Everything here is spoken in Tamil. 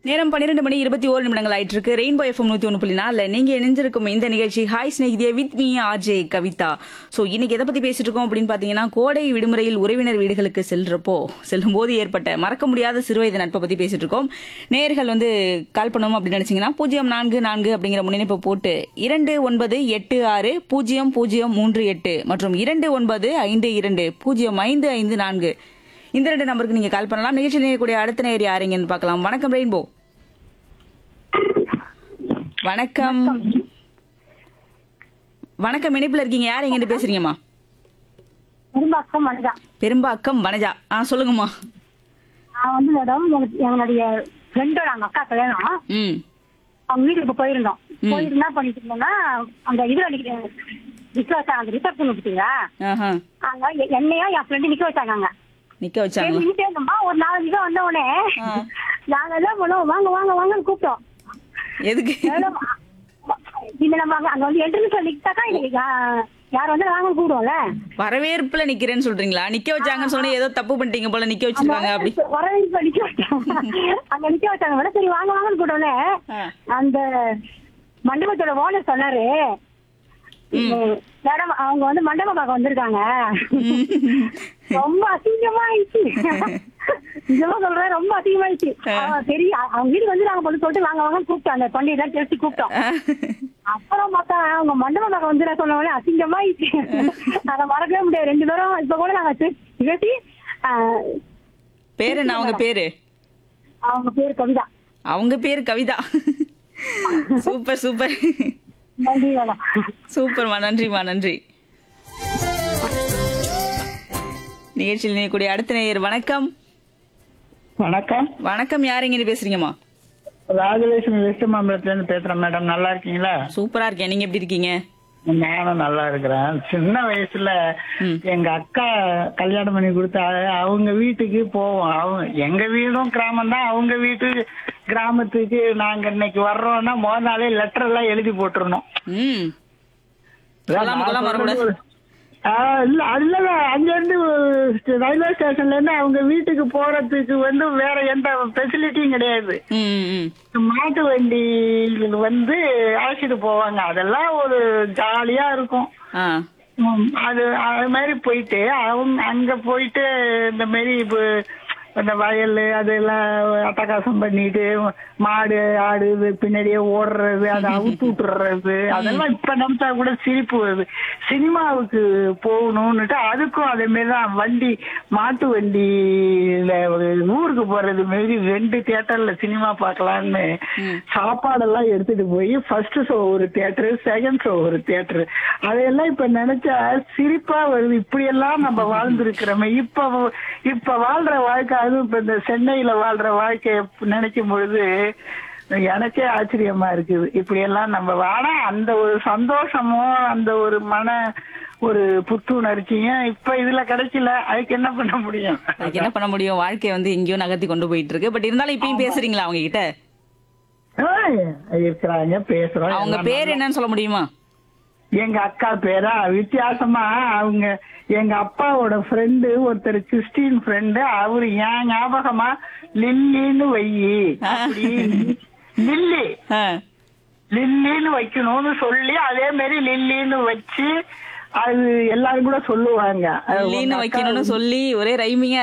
நேரம் பன்னிரெண்டு மணி இருபத்தி ஓரு நிமிடங்கள் ஆயிட்டு இருக்கு ரெயின்போ எஃப்எம் நூத்தி ஒன்று புள்ளி நாலுல நீங்க இணைஞ்சிருக்கும் இந்த நிகழ்ச்சி ஹாய் ஸ்நேகிதிய with me RJ Kavitha so இன்னைக்கு எதை பத்தி பேசிட்டு இருக்கோம் அப்படின்னு பாத்தீங்கன்னா கோடை விடுமுறையில் உறவினர் வீடுகளுக்கு செல்றப்போ செல்லும் போது ஏற்பட்ட மறக்க முடியாத சிறுவயது நட்பை பத்தி பேசிட்டு இருக்கோம் நேர்கள் வந்து கால் பண்ணணும் அப்படின்னு நினைச்சீங்கன்னா பூஜ்ஜியம் நான்கு நான்கு அப்படிங்கிற முன்னிணைப்பை போட்டு இரண்டு ஒன்பது எட்டு ஆறு பூஜ்ஜியம் பூஜ்ஜியம் மூன்று எட்டு மற்றும் இரண்டு ஒன்பது ஐந்து இரண்டு பூஜ்ஜியம் ஐந்து ஐந்து நான்கு இந்த ரெண்டு நம்பருக்கு நீங்க கால் பண்ணலாம் நிகழ்ச்சி நேரக்கூடிய அடுத்த நேர் யாருங்கன்னு பார்க்கலாம் வணக்கம் ரெயின்போ வணக்கம் வணக்கம் இணைப்புல இருக்கீங்க யார் எங்கிட்ட பேசுறீங்கம்மா பெரும்பாக்கம் வனஜா பெரும்பாக்கம் வனஜா ஆ சொல்லுங்கம்மா நான் வந்து மேடம் எனக்கு எங்களுடைய ஃப்ரெண்டோட அவங்க அக்கா கல்யாணம் ம் அவங்க வீட்டுக்கு இப்ப போயிருந்தோம் ம். போயிட்டு என்ன பண்ணிட்டு இருந்தோம்னா அந்த இதுல நிக்க நிக்க வச்சாங்க அந்த ரிசப்ஷன் பார்த்தீங்களா ஆஹா அங்க எ- என்னையும் என் ஃப்ரெண்டு நிக்க வச்சாங்க அங்க நிக்க வச்சாங்களா நின்னுட்டே இருந்தோமா ஒரு நாலஞ்சு பேர் வந்த உடனே ஆ. நாங்க என்ன பண்ணோம் வாங்க வாங்க வாங்கன்னு கூப்பிட்டோம் எதுக்கு மேடம், இந்த நம்ம அங்க- அங்க வந்து என்ட்ரன்ஸ்ல நிக்கிட்டாக்கா இன்னைக்கு யா- யார் வந்து வாங்கன்னு கூப்பிடுவோம்ல வரவேற்புல நிக்கிறேன்னு சொல்றீங்களா நிக்க வச்சாங்கன்னு சொன்னா ஏதோ தப்பு பண்ணிட்டீங்க போல நிக்க வச்சிருக்காங்க அப்படி வரவேற்பு நிக்க வச்சாங்க அங்க நிக்க வச்சாங்க மேடம் சரி வாங்க வாங்கன்னு கூப்பிட்டோன்னே ஆ. அந்த மண்டபத்தோட ஓனர் சொன்னாரு மேடம் அவங்க வந்து மண்டபம் பார்க்க வந்திருக்காங்க ரொம்ப அசிங்கமா ஆயிடுச்சு நிஜமா சொல்றேன் ரொம்ப அசிங்கமாயிடுச்சு அவன் சரி அ- அவங்க வீட்டுக்கு வந்து நாங்க பொண்ணு சொல்லிட்டு வாங்க வாங்க கூப்பிட்டோம் அந்த பண்டிகை எல்லாம் தெரிச்சு கூப்பிட்டோம் அப்புறம் பார்த்தா அவங்க மண்டபம் பார்க்க வந்து சொன்ன உடனே அசிங்கமாயிடுச்சு அதை மறக்கவே முடியாது ரெண்டு பேரும் இப்ப கூட நாங்க பே- பேசி ஆ, பேரு என்ன அவங்க பேரு அவங்க பேர் கவிதா அவங்க பேரு கவிதா சூப்பர் சூப்பர் நன்றி மேடம் சூப்பர்மா நன்றிமா நன்றி நிகழ்ச்சியில் நினைக்கூடிய அடுத்த நேயர் வணக்கம் வணக்கம் வணக்கம் யாருங்கன்னு பேசுறீங்கம்மா ராஜலட்சுமி வெஸ்ட் மாம்பலத்துல இருந்து பேசுறேன் மேடம் நல்லா இருக்கீங்களா சூப்பரா இருக்கேன் நீங்க எப்படி இருக்கீங்க நானும் நல்லா இருக்கிறேன் சின்ன வயசுல ம். எங்க அக்கா கல்யாணம் பண்ணி கொடுத்தா அவங்க வீட்டுக்கு போவோம் அவங்க எங்க வீடும் கிராமம் தான் அவங்க வீட்டு கிராமத்துக்கு நாங்க இன்னைக்கு வர்றோம்னா முதல் நாளே லெட்டர் எல்லாம் எழுதி போட்டுருணும் ம் சொல்லாம கொள்ளாம வரக்கூடாது. ஆஹ் இல்ல அதுல அங்க இருந்து ரயில்வே ஸ்டேஷன்ல இருந்து அவங்க வீட்டுக்கு போறதுக்கு வந்து வேற எந்த ஃபெசிலிட்டியும் கிடையாது ம் ம் மாட்டு வண்டி வந்து அழைச்சிட்டு போவாங்க அதெல்லாம் ஒரு ஜாலியா இருக்கும் ஆ ம், அது அது மாதிரி போயிட்டு அவங்க அங்க போயிட்டு இந்த மாதிரி இப்போ இந்த வயல் அதெல்லாம் அட்டகாசம் பண்ணிட்டு மாடு ஆடு இது பின்னாடியே ஓடுறது அதை அவுத்து விட்டுறது அதெல்லாம் இப்ப நினைச்சா கூட சிரிப்பு வருது சினிமாவுக்கு போகணும்னுட்டு அதுக்கும் அதே மாதிரி தான் வண்டி மாட்டு வண்டியில ஒரு ஊருக்கு போறது மாரி ரெண்டு தியேட்டர்ல சினிமா பார்க்கலான்னு சாப்பாடெல்லாம் எடுத்துட்டு போய் ஃபர்ஸ்ட் ஷோ ஒரு தியேட்டர் செகண்ட் ஷோ ஒரு தியேட்டர் அதையெல்லாம் இப்ப நினைச்சா சிரிப்பா வருது இப்படி எல்லாம் நம்ம வாழ்ந்திருக்கிறோமே இப்ப இப்ப வாழ்ற வாழ்க்கை அதுவும் இப்ப இந்த சென்னையில வாழ்ற வாழ்க்கைய நினைக்கும் பொழுது எனக்கே ஆச்சரியமா இருக்குது இப்படி எல்லாம் நம்ம ஆனா அந்த ஒரு சந்தோஷமும் அந்த ஒரு மன ஒரு புத்துணர்ச்சியும் இப்ப இதுல கிடைக்கல அதுக்கு என்ன பண்ண முடியும் அதுக்கு என்ன பண்ண முடியும் வாழ்க்கைய வந்து எங்கேயோ நகர்த்தி கொண்டு போயிட்டு இருக்கு பட் இருந்தாலும் இப்பயும் பேசுறீங்களா அவங்க கிட்ட ஏய், இருக்கிறாங்க பேசுறோம் அவங்க எல்லாம் பேர் என்னன்னு சொல்ல முடியுமா எங்க அக்கா பேரா வித்தியாசமா அவங்க எங்க அப்பாவோட ஃப்ரெண்டு ஒருத்தர் கிறிஸ்டின் ஃப்ரெண்டு அவரு ஏன் ஞாபகமா லில்லின்னு வையி அப்படி லில்லி ஆ. லில்லின்னு வைக்கணும்னு சொல்லி அதே மாதிரி லில்லின்னு வச்சு அது எல்லாரும் கூட சொல்லுவாங்க அது லீன்னு உங்க அக்கா வைக்கணும்னு சொல்லி ஒரே ரைமிங்கா